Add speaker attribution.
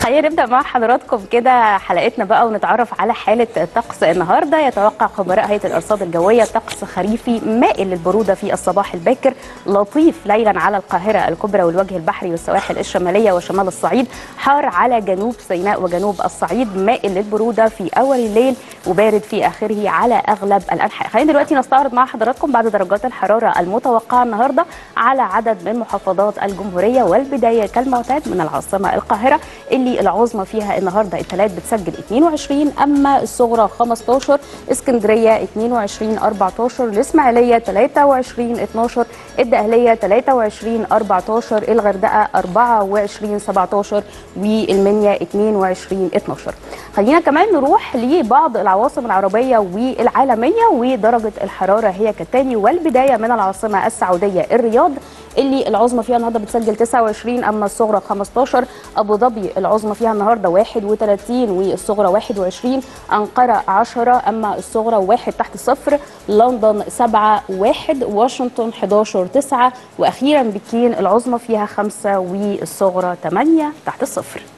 Speaker 1: خلينا نبدا مع حضراتكم كده حلقتنا بقى ونتعرف على حاله الطقس النهارده يتوقع خبراء هيئه الارصاد الجويه طقس خريفي مائل للبروده في الصباح الباكر لطيف ليلا على القاهره الكبرى والوجه البحري والسواحل الشماليه وشمال الصعيد حار على جنوب سيناء وجنوب الصعيد مائل للبروده في اول الليل وبارد في اخره على اغلب الانحاء خلينا دلوقتي نستعرض مع حضراتكم بعض درجات الحراره المتوقعه النهارده على عدد من محافظات الجمهوريه والبدايه كالمعتاد من العاصمه القاهره اللي العظمى فيها النهارده الثلاث بتسجل 22 اما الصغرى 15 اسكندريه 22 14 الاسماعيليه 23 12 الدقهليه 23 14 الغردقه 24 17 والمنيا 22 12 خلينا كمان نروح لبعض العواصم العربيه والعالميه ودرجه الحراره هي كالتالي والبدايه من العاصمه السعوديه الرياض اللي العظمى فيها النهارده بتسجل 29 اما الصغرى 15 ابو ظبي العظمى فيها النهارده 31 والصغرى 21 انقره 10 اما الصغرى 1 تحت الصفر لندن 7 1 واشنطن 11 9 واخيرا بكين العظمى فيها 5 والصغرى 8 تحت الصفر